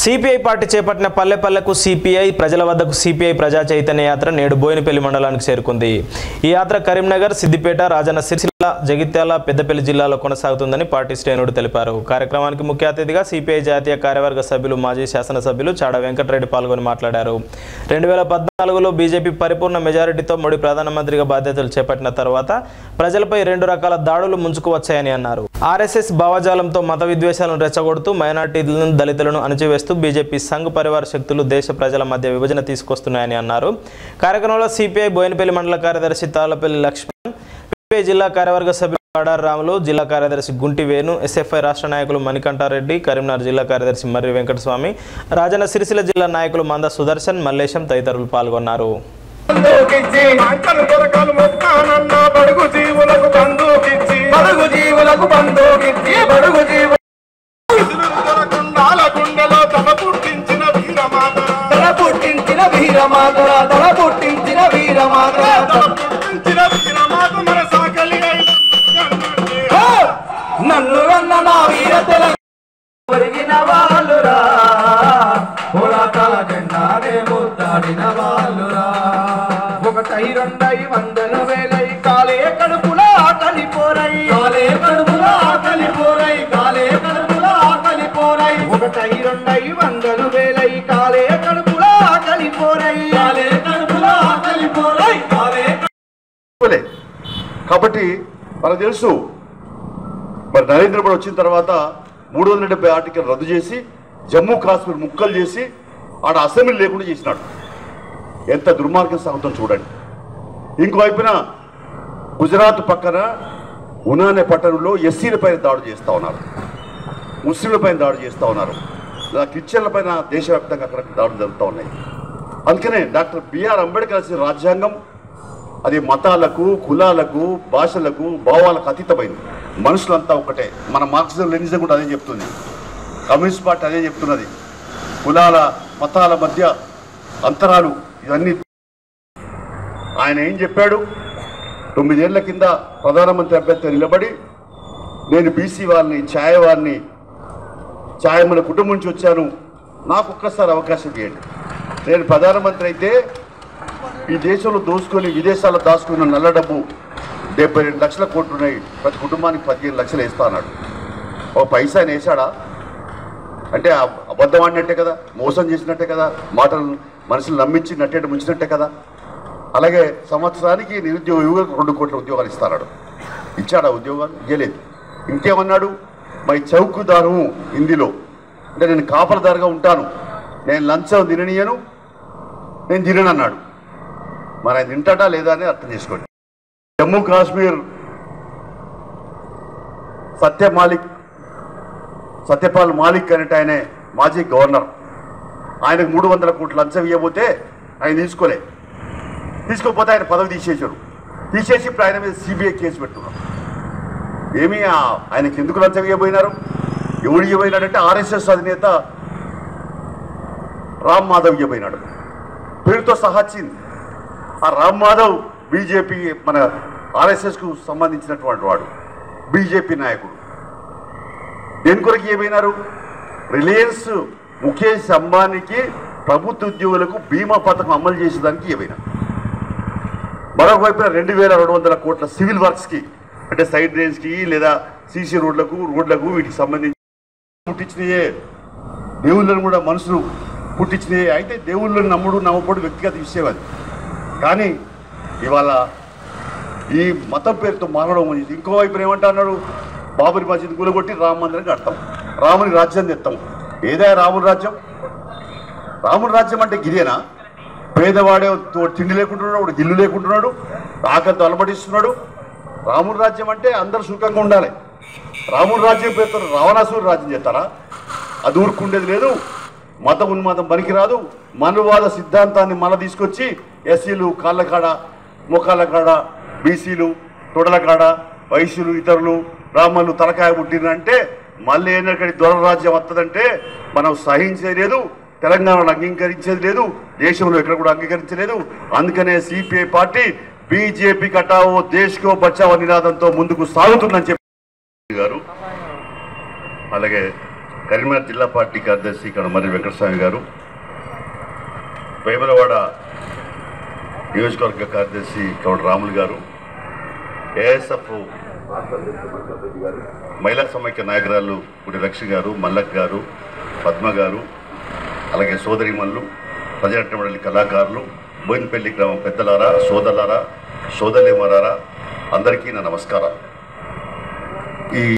CPI party చేపట్టిన పల్లె పల్లెకు సిపిఐ ప్రజల వద్దకు సిపిఐ ప్రజా చైతన్య యాత్ర నేడు బోయినపల్లి మండలానికి చేరుకుంది ఈ యాత్ర కరీంనగర్ సిద్దిపేట రాజన్న సిరిసిల్ల జగిత్యాల పెద్దపల్లి జిల్లాలో కొనసాగుతుందని పార్టీ శ్రేణుడు తెలిపారు కార్యక్రమానికి ముఖ్య అతిథిగా సిపిఐ జాతీయ కార్యవర్గ సభ్యులు మాజీ శాసనసభ్యులు చాడ వెంకటరెడ్డి పాల్గొని మాట్లాడారు రెండు వేల పద్నాలుగులో బీజేపీ పరిపూర్ణ మెజారిటీతో మోడీ ప్రధానమంత్రిగా బాధ్యతలు చేపట్టిన తర్వాత ప్రజలపై రెండు రకాల దాడులు ముంచుకు వచ్చాయని అన్నారు ఆర్ఎస్ఎస్ భావజాలంతో మత విద్వేషాలను రెచ్చగొడుతూ మైనార్టీలను దళితులను అణచివేస్తూ బీజేపీ సంఘ్ పరివార శక్తులు దేశ ప్రజల మధ్య విభజన తీసుకొస్తున్నాయని అన్నారు కార్యక్రమంలో సిపిఐ బోయినపల్లి మండల కార్యదర్శి తాళ్లపల్లి లక్ష్మణ్ సిపిఐ జిల్లా కార్యవర్గ సభ్యులు ఆడార్ రాములు జిల్లా కార్యదర్శి గుంటి వేణు ఎస్ఎఫ్ఐ రాష్ట్ర నాయకులు మణికంఠారెడ్డి కరీంనగర్ జిల్లా కార్యదర్శి మర్రి వెంకటస్వామి రాజన్న సిరిసిల్ల జిల్లా నాయకులు మంద సుదర్శన్ మల్లేశం తదితరులు పాల్గొన్నారు బందూకిచ్చి అంకలు దొరకలు మొక్కానన్న బడుగు జీవులకు బందూకిచ్చి బడుగు జీవులకు బంధుకిచ్చి బడుగు జీవు విసురులు దొరకుండాల గుండెలో తమ పుట్టించిన వీరమాతర తల పుట్టించిన వీరమాతర తల పుట్టించిన వీరమాతర తమ పుట్టించిన వీరమాత మన సాకలి అయిన హో! నన్ను అన్న నా వీర తెలంగాణ ఒరిగిన వాళ్ళురా పోరాటాల జెండానే ముద్దాడిన వాళ్ళురా ఒకటై రెండై వందల వేలై కాలే కడుపులా ఆకలి పోరై కాలే కడుపులా ఆకలి పోరై కాలే కడుపులా ఆకలి పోరై ఒకటై రెండై వందలు వేలై కాలే కడుపులా ఆకలి పోరై కాలే కడుపులా ఆకలి పోరై కాలే లే. కాబట్టి మనకు తెలుసు మరి నరేంద్ర మోడీ వచ్చిన తర్వాత మూడు వందల డెబ్బై ఆర్టికల్ రద్దు చేసి జమ్మూ కాశ్మీర్ ముక్కలు చేసి ఆడ అసెంబ్లీ లేకుండా చేసినాడు ఎంత దుర్మార్గం సాగుతుందో చూడండి ఇంకోవైపున గుజరాత్ పక్కన ఉనా అనే పట్టణంలో ఎస్సీల పైన దాడి చేస్తూ ఉన్నారు ముస్లింల పైన దాడి చేస్తూ ఉన్నారు ఇలా క్రిస్టియన్ల పైన దేశవ్యాప్తంగా అక్కడ దాడులు జరుగుతూ ఉన్నాయి అందుకనే డాక్టర్ బిఆర్ అంబేద్కర్ రాసిన రాజ్యాంగం అది మతాలకు కులాలకు భాషలకు భావాలకు అతీతమైంది మనుషులంతా ఒకటే మన మార్క్సిజం లెనిజం కూడా అదే చెప్తుంది కమ్యూనిస్ట్ పార్టీ అదే చెప్తున్నది కులాల మతాల మధ్య అంతరాలు ఇవన్నీ ఆయన ఏం చెప్పాడు తొమ్మిదేళ్ల కింద ప్రధానమంత్రి అభ్యర్థి నిలబడి నేను బీసీ వారిని ఛాయ వారిని ఛాయముల కుటుంబం నుంచి వచ్చాను నాకు ఒక్కసారి అవకాశం ఇవ్వండి నేను ప్రధానమంత్రి అయితే ఈ దేశంలో దోసుకొని విదేశాల్లో దాచుకున్న నల్ల డబ్బు డెబ్బై రెండు లక్షల కోట్లు ఉన్నాయి ప్రతి కుటుంబానికి పదిహేను లక్షలు వేస్తా అన్నాడు ఓ పైసా ఆయన వేసాడా అంటే అబ్- అబద్ధం ఆడినట్టే కదా మోసం చేసినట్టే కదా మాటలు మనుషులు నమ్మించి నట్టేట ముంచినట్టే కదా అలాగే సంవత్సరానికి నిరుద్యోగ యువకులకు రెండు కోట్ల ఉద్యోగాలు ఇస్తాడు ఇచ్చాడా ఉద్యోగాలు ఇవ్వలేదు ఇంకేమన్నాడు మై చౌకుదారు హిందీలో అంటే నేను కాపలదారుగా ఉంటాను నేను లంచం తిననీయను నేను తినను అన్నాడు మరి ఆయన తింటాడా లేదా అని అర్థం చేసుకోండి జమ్మూ కాశ్మీర్ సత్య మాలిక్ సత్యపాల్ మాలిక్ అనేట ఆయనే మాజీ గవర్నర్ ఆయనకు మూడు వందల కోట్లు లంచం ఇవ్వబోతే ఆయన తీసుకోలే తీసుకోకపోతే ఆయన పదవి తీసేశారు తీసేసి ఇప్పుడు ఆయన మీద సిబిఐ కేసు పెట్టున్నారు ఏమి ఆ- ఆయనకి ఎందుకు లంచం ఇవ్వబోయినారు ఎవడు ఇవ్వబోయినాడంటే ఆర్ఎస్ఎస్ అధినేత రామ్ మాధవ్ ఇవ్వబోయినాడు పేరుతో సహా వచ్చింది ఆ రామ్ మాధవ్ బీజేపీ మన ఆర్ఎస్ఎస్కు సంబంధించినటువంటి వాడు బీజేపీ నాయకుడు దేని కొరకు ఏమైనారు రిలయన్స్ ముఖేష్ అంబానీకి ప్రభుత్వ ఉద్యోగులకు బీమా పథకం అమలు చేసేదానికి ఏమైనా మరొక వైపున రెండు వేల రెండు వందల కోట్ల సివిల్ వర్క్స్కి అంటే సైడ్ రేంజ్కి లేదా సీసీ రోడ్లకు రోడ్లకు వీటికి సంబంధించి పుట్టించినయే దేవుళ్ళను కూడా మనుషులు పుట్టించినయే అయితే దేవుళ్ళని నమ్ముడు నమ్మపడు వ్యక్తిగత విషయం అది కానీ ఇవాళ ఈ మతం పేరుతో మారడం అనేది ఇంకో వైపు ఏమంటున్నాడు బాబరి మసీద్ కూలగొట్టి రామ మందిరం కడతాం రాముని రాజ్యం తెస్తాం ఏదా రాముని రాజ్యం రాముని రాజ్యం అంటే గిదేనా పేదవాడే తో- తిండి లేకుంటున్నాడు వాడు గిల్లు లేకుంటున్నాడు ఆకలితో అలమటిస్తున్నాడు రాముని రాజ్యం అంటే అందరు సుఖంగా ఉండాలి రాముని రాజ్యం పేరుతో రావణాసురుడు రాజ్యం చేస్తారా అది ఊరుకుండేది లేదు మత ఉన్మాదం పనికిరాదు మనువాద సిద్ధాంతాన్ని మళ్ళీ తీసుకొచ్చి ఎస్సీలు కాళ్ళ కాడ మొక్కల కాడ బీసీలు తొడల కాడ వైశ్యులు ఇతరులు బ్రాహ్మణులు తలకాయ పుట్టినంటే మళ్ళీ ఏంటంటే దొర రాజ్యం వస్తుందంటే మనం సహించేది లేదు తెలంగాణలో అంగీకరించేది లేదు దేశంలో ఎక్కడ కూడా అంగీకరించలేదు అందుకనే సిపిఐ పార్టీ బీజేపీ కటావో దేశ్కో బచావో నినాదంతో ముందుకు సాగుతుందని చెప్పి గారు అలాగే కరీంనగర్ జిల్లా పార్టీ కార్యదర్శి ఇక్కడ మరి వెంకటస్వామి గారు వేములవాడ నియోజకవర్గ కార్యదర్శి కౌడ రాములు గారు ఏఎస్ఎఫ్ మహిళా సమైక్య నాయకురాలు గుడి లక్ష్మి గారు మల్లక్ గారు పద్మ గారు అలాగే సోదరిమల్లు ప్రజానాట్య మండలి కళాకారులు బోయినపల్లి గ్రామం పెద్దలారా సోదరులారా సోదరులేమరారా అందరికీ నా నమస్కారాలు ఈ